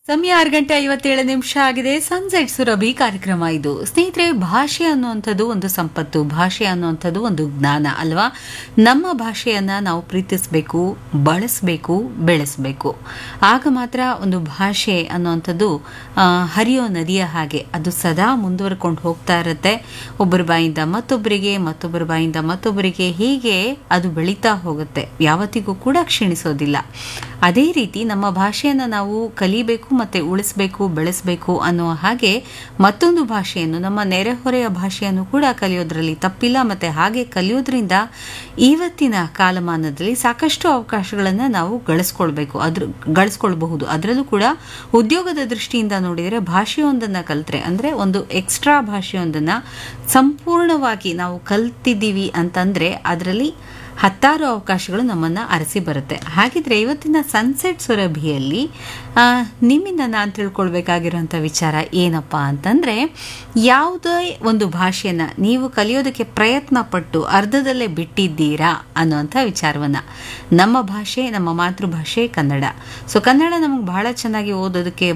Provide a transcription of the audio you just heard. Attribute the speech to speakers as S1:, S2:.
S1: ಸಮಯ ಆರು ಗಂಟೆ ಐವತ್ತೇಳು ನಿಮಿಷ ಆಗಿದೆ ಸನ್ಸೆಟ್ ಸುರಭಿ ಕಾರ್ಯಕ್ರಮ ಇದು ಸ್ನೇಹಿತರೆ ಭಾಷೆ ಅನ್ನುವಂಥದ್ದು ಒಂದು ಸಂಪತ್ತು ಭಾಷೆ ಅನ್ನುವಂಥದ್ದು ಒಂದು ಜ್ಞಾನ ಅಲ್ವಾ ನಮ್ಮ ಭಾಷೆಯನ್ನ ನಾವು ಪ್ರೀತಿಸಬೇಕು ಬಳಸಬೇಕು ಬೆಳೆಸಬೇಕು ಆಗ ಮಾತ್ರ ಒಂದು ಭಾಷೆ ಅನ್ನುವಂಥದ್ದು ಆ, ಹರಿಯೋ ನದಿಯ ಹಾಗೆ ಅದು ಸದಾ ಮುಂದುವರ್ಕೊಂಡು ಹೋಗ್ತಾ ಇರುತ್ತೆ ಒಬ್ಬರ ಬಾಯಿಂದ ಮತ್ತೊಬ್ಬರಿಗೆ ಮತ್ತೊಬ್ಬರ ಬಾಯಿಂದ ಮತ್ತೊಬ್ಬರಿಗೆ ಹೀಗೆ ಅದು ಬೆಳೀತಾ ಹೋಗುತ್ತೆ ಯಾವತ್ತಿಗೂ ಕೂಡ ಕ್ಷೀಣಿಸೋದಿಲ್ಲ ಅದೇ ರೀತಿ ನಮ್ಮ ಭಾಷೆಯನ್ನು ನಾವು ಕಲಿಬೇಕು ಮತ್ತೆ ಉಳಿಸಬೇಕು ಬೆಳೆಸಬೇಕು ಅನ್ನೋ ಹಾಗೆ ಮತ್ತೊಂದು ಭಾಷೆಯನ್ನು ನಮ್ಮ ನೆರೆಹೊರೆಯ ಭಾಷೆಯನ್ನು ಕೂಡ ಕಲಿಯೋದ್ರಲ್ಲಿ ತಪ್ಪಿಲ್ಲ ಮತ್ತೆ ಹಾಗೆ ಕಲಿಯೋದ್ರಿಂದ ಇವತ್ತಿನ ಕಾಲಮಾನದಲ್ಲಿ ಸಾಕಷ್ಟು ಅವಕಾಶಗಳನ್ನು ನಾವು ಗಳಿಸ್ಕೊಳ್ಬೇಕು ಅದ್ರ ಗಳಿಸ್ಕೊಳ್ಬಹುದು ಅದರಲ್ಲೂ ಕೂಡ ಉದ್ಯೋಗದ ದೃಷ್ಟಿಯಿಂದ ನೋಡಿದರೆ ಭಾಷೆಯೊಂದನ್ನು ಕಲ್ತ್ರೆ ಅಂದರೆ ಒಂದು ಎಕ್ಸ್ಟ್ರಾ ಭಾಷೆಯೊಂದನ್ನು ಸಂಪೂರ್ಣವಾಗಿ ನಾವು ಕಲ್ತಿದ್ದೀವಿ ಅಂತಂದರೆ ಅದರಲ್ಲಿ ಹತ್ತಾರು ಅವಕಾಶಗಳು ನಮ್ಮನ್ನು ಅರಸಿ ಬರುತ್ತೆ ಹಾಗಿದ್ರೆ ಇವತ್ತಿನ ಸನ್ಸೆಟ್ ಸುರಭಿಯಲ್ಲಿ ಆ, ನಿಮ್ಮಿಂದ ನಾನು ತಿಳ್ಕೊಳ್ಬೇಕಾಗಿರೋಂಥ ವಿಚಾರ ಏನಪ್ಪ ಅಂತಂದರೆ ಯಾವುದೇ ಒಂದು ಭಾಷೆನ ನೀವು ಕಲಿಯೋದಕ್ಕೆ ಪ್ರಯತ್ನ ಪಟ್ಟು ಅರ್ಧದಲ್ಲೇ ಬಿಟ್ಟಿದ್ದೀರಾ ಅನ್ನೋಂಥ ವಿಚಾರವನ್ನು ನಮ್ಮ ಭಾಷೆ ನಮ್ಮ ಮಾತೃಭಾಷೆ ಕನ್ನಡ ಸೊ ಕನ್ನಡ ನಮಗೆ ಬಹಳ ಚೆನ್ನಾಗಿ ಓದೋದಕ್ಕೆ